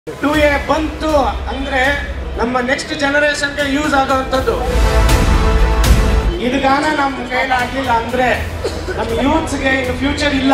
to A ಬಂತು ಅಂದ್ರೆ ನಮ್ಮ ನೆಕ್ಸ್ಟ್ ಜನರೇಷನ್ಗೆ ಯೂಸ್ ಆಗುವಂಥದ್ದು ಇದು ಗಾನ ನಮ್ಮ ಕೈಲಿ ಆಗ್ಲಿಲ್ಲ ಅಂದ್ರೆ ನಮ್ಮ ಯೂತ್ಸ್ಗೆ ಇನ್ನು ಫ್ಯೂಚರ್ ಇಲ್ಲ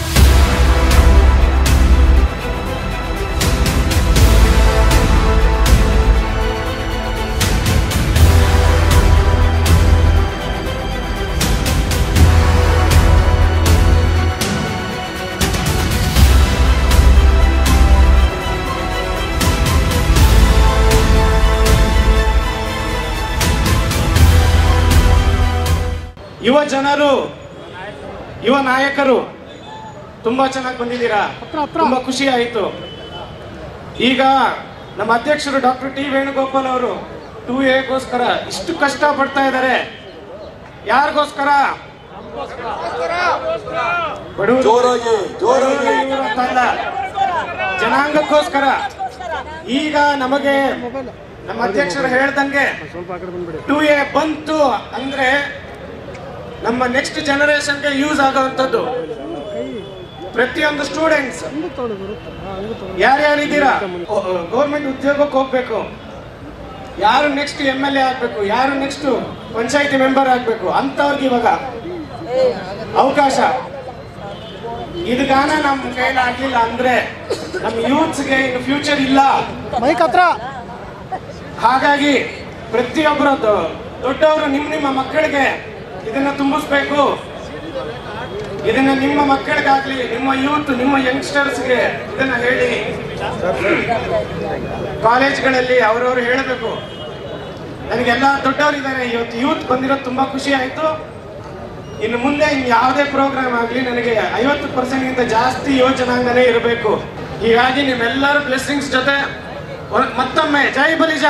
ಯುವ ಜನರು ಯುವ ನಾಯಕರು ತುಂಬಾ ಚೆನ್ನಾಗಿ ಬಂದಿದ್ದೀರಾ ತುಂಬಾ ಖುಷಿ ಆಯಿತು ಈಗ ನಮ್ಮ ಅಧ್ಯಕ್ಷರು ಡಾಕ್ಟರ್ ಟಿ ವೇಣುಗೋಪಾಲ್ ಅವರು ಟೂ ಎಗೋಸ್ಕರ ಇಷ್ಟು ಕಷ್ಟ ಪಡ್ತಾ ಇದ್ದಾರೆ ಯಾರಿಗೋಸ್ಕರ ಬಡವರು ಜೋರಾಗಿ ಜೋರಾಗಿ ಇವರು ಅಂತ ಅಲ್ಲ ಜನಾಂಗಕ್ಕೋಸ್ಕರ ಈಗ ನಮಗೆ ನಮ್ಮ ಅಧ್ಯಕ್ಷರು ಹೇಳ್ದಂಗೆ ಟೂ ಎ ಬಂತು ಅಂದ್ರೆ ನಮ್ಮ ನೆಕ್ಸ್ಟ್ ಜನರೇಷನ್ಗೆ ಯೂಸ್ ಆಗುವಂಥದ್ದು ಪ್ರತಿಯೊಂದು ಸ್ಟೂಡೆಂಟ್ಸ್ ಯಾರ್ಯಾರಿದ್ದೀರಾ ಗೌರ್ಮೆಂಟ್ ಉದ್ಯೋಗಕ್ಕೆ ಹೋಗ್ಬೇಕು ಯಾರು ನೆಕ್ಸ್ಟ್ ಎಮ್ ಎಲ್ ಎ ಆಗ್ಬೇಕು ಯಾರು ನೆಕ್ಸ್ಟ್ ಪಂಚಾಯತಿ ಮೆಂಬರ್ ಆಗ್ಬೇಕು ಅಂತವ್ರಿಗೆ ಇವಾಗ ಅವಕಾಶ ಇದು ಗಾನ ನಮ್ಮ ಕೈಲಿ ಆಗ್ಲಿಲ್ಲ ಅಂದ್ರೆ ನಮ್ಮ ಯೂತ್ಸ್ಗೆ ಇನ್ನು ಫ್ಯೂಚರ್ ಇಲ್ಲ ಮೈಕ್ ಹತ್ರ ಹಾಗಾಗಿ ಪ್ರತಿಯೊಬ್ಬರು ದೊಡ್ಡವರು ನಿಮ್ಮ ನಿಮ್ಮ ಮಕ್ಕಳಿಗೆ ಇದನ್ನ ತುಂಬಿಸ್ಬೇಕು ಇದನ್ನ ನಿಮ್ಮ ಮಕ್ಕಳಿಗಾಗ್ಲಿ ನಿಮ್ಮ ಯೂತ್ ನಿಮ್ಮ ಯಂಗ್ಸ್ಟರ್ಸ್ಗೆ ಇದನ್ನ ಹೇಳಿ ಕಾಲೇಜ್ಗಳಲ್ಲಿ ಅವರವರು ಹೇಳಬೇಕು ನನಗೆಲ್ಲ ದೊಡ್ಡವರಿದ್ದಾರೆ ಇವತ್ತು ಯೂತ್ ಬಂದಿರೋದು ತುಂಬಾ ಖುಷಿ ಆಯ್ತು ಇನ್ನು ಮುಂದೆ ಇನ್ ಯಾವುದೇ ಪ್ರೋಗ್ರಾಮ್ ಆಗಲಿ ನನಗೆ ಐವತ್ತು ಪರ್ಸೆಂಟ್ ಗಿಂತ ಜಾಸ್ತಿ ಯೋಜನಾಂಗನೇ ಇರಬೇಕು ಹೀಗಾಗಿ ನಿಮ್ಮೆಲ್ಲರ ಬ್ಲೆಸ್ಸಿಂಗ್ಸ್ ಜೊತೆ ಒ- ಮತ್ತೊಮ್ಮೆ ಜೈ ಬಲಿಜ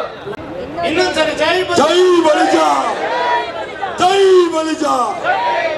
ಇನ್ನೊಂದ್ಸರಿ ಜೈ ಬಲಿಜ ಜೈ ಬಲಿಜ ಜೈ ಬಲಿಜ